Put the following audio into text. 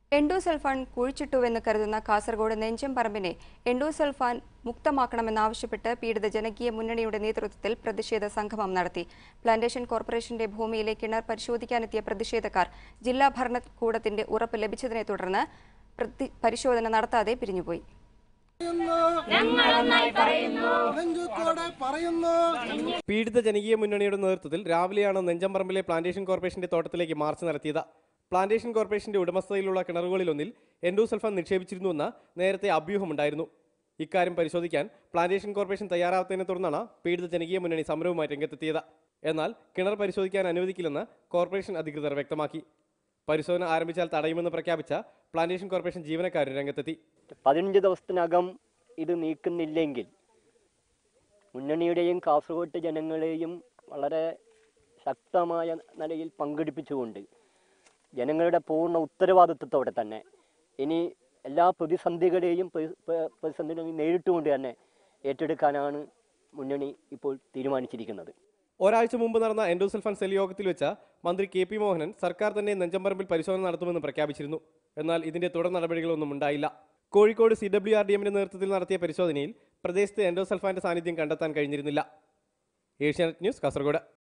endosulfan കുഴിച്ചിട്ടുവെന്ന് കരുതുന്ന Kasaragod നെഞ്ചംപറമ്പിനെ endosulfan മുക്തമാക്കണമെന്നാവശ്യപ്പെട്ട് പീഡിത ജനകീയ മുന്നണിയുടെ നേതൃത്വത്തിൽ പ്രതിഷേധ സംഗമം നടത്തി പ്ലാന്റേഷൻ കോർപ്പറേഷന്റെ ഭൂമിയിലെ കിണർ പരിശോധിക്കാനെത്തിയ പ്രതിഷേധക്കാർ ജില്ലാ ഭരണകൂടത്തിന്റെ ഉറപ്പ് ലഭിച്ചതിനെ തുടർന്ന് പ്രതി- പരിശോധന നടത്താതെ പിരിഞ്ഞുപോയി നെഞ്ചത്തോടെ പറയുന്നു പീഡിത ജനകീയ മുന്നണിയുടെ നേതൃത്വത്തിൽ രാവിലെയാണ് നെഞ്ചമ്പറമ്പിലെ പ്ലാന്റേഷൻ കോർപ്പറേഷന്റെ തോട്ടത്തിലേക്ക് മാർച്ച് നടത്തിയത് പ്ലാന്റേഷൻ കോർപ്പറേഷന്റെ ഉടമസ്ഥതയിലുള്ള കിണറുകളിലൊന്നിൽ എൻഡോസൾഫാൻ നിക്ഷേപിച്ചിരുന്നുവെന്ന് നേരത്തെ അഭ്യൂഹമുണ്ടായിരുന്നു ഇക്കാര്യം പരിശോധിക്കാൻ പ്ലാന്റേഷൻ കോർപ്പറേഷൻ തയ്യാറാവാത്തതിനെ തുടർന്നാണ് പീഡിത ജനകീയ മുന്നണി സമരവുമായി രംഗത്തെത്തിയത് എന്നാൽ കിണർ പരിശോധിക്കാൻ അനുവദിക്കില്ലെന്ന് കോർപ്പറേഷൻ അധികൃതർ വ്യക്തമാക്കി പരിശോധന ആരംഭിച്ചാൽ തടയുമെന്ന് പ്രഖ്യാപിച്ച പ്ലാന്റേഷൻ കോർപ്പറേഷൻ ജീവനക്കാരും രംഗത്തെത്തി പതിനഞ്ച് ദിവസത്തിനകം ഇത് നീക്കുന്നില്ലെങ്കിൽ മുന്നണിയുടെയും കാസർഗോഡ് ജനങ്ങളെയും വളരെ ശക്തമായ നിലയിൽ പങ്കെടുപ്പിച്ചുകൊണ്ട് ജനങ്ങളുടെ പൂർണ്ണ ഉത്തരവാദിത്വത്തോടെ തന്നെ ഇനി എല്ലാ പ്രതിസന്ധികളെയും പ്രതി- പ്ര- പ്രതിസന്ധികളെയും നേരിട്ടുകൊണ്ട് തന്നെ ഏറ്റെടുക്കാനാണ് മുന്നണി ഇപ്പോൾ തീരുമാനിച്ചിരിക്കുന്നത് ഒരാഴ്ച മുമ്പ് നടന്ന എൻഡോസൾഫാൻ സെൽ യോഗത്തിൽ വെച്ച് മന്ത്രി കെ പി മോഹനൻ സർക്കാർ തന്നെ നെഞ്ചമ്പറമ്പിൽ പരിശോധന നടത്തുമെന്ന് പ്രഖ്യാപിച്ചിരുന്നു എന്നാൽ ഇതിന്റെ തുടർ നടപടികളൊന്നും ഉണ്ടായില്ല Kozhikode C W R D എമ്മിന്റെ നേതൃത്വത്തിൽ നടത്തിയ പരിശോധനയിൽ പ്രദേശത്ത് എൻഡോസൾഫാന്റെ സാന്നിധ്യം കണ്ടെത്താൻ കഴിഞ്ഞിരുന്നില്ല ഏഷ്യാനെറ്റ് ന്യൂസ് കാസർഗോഡ്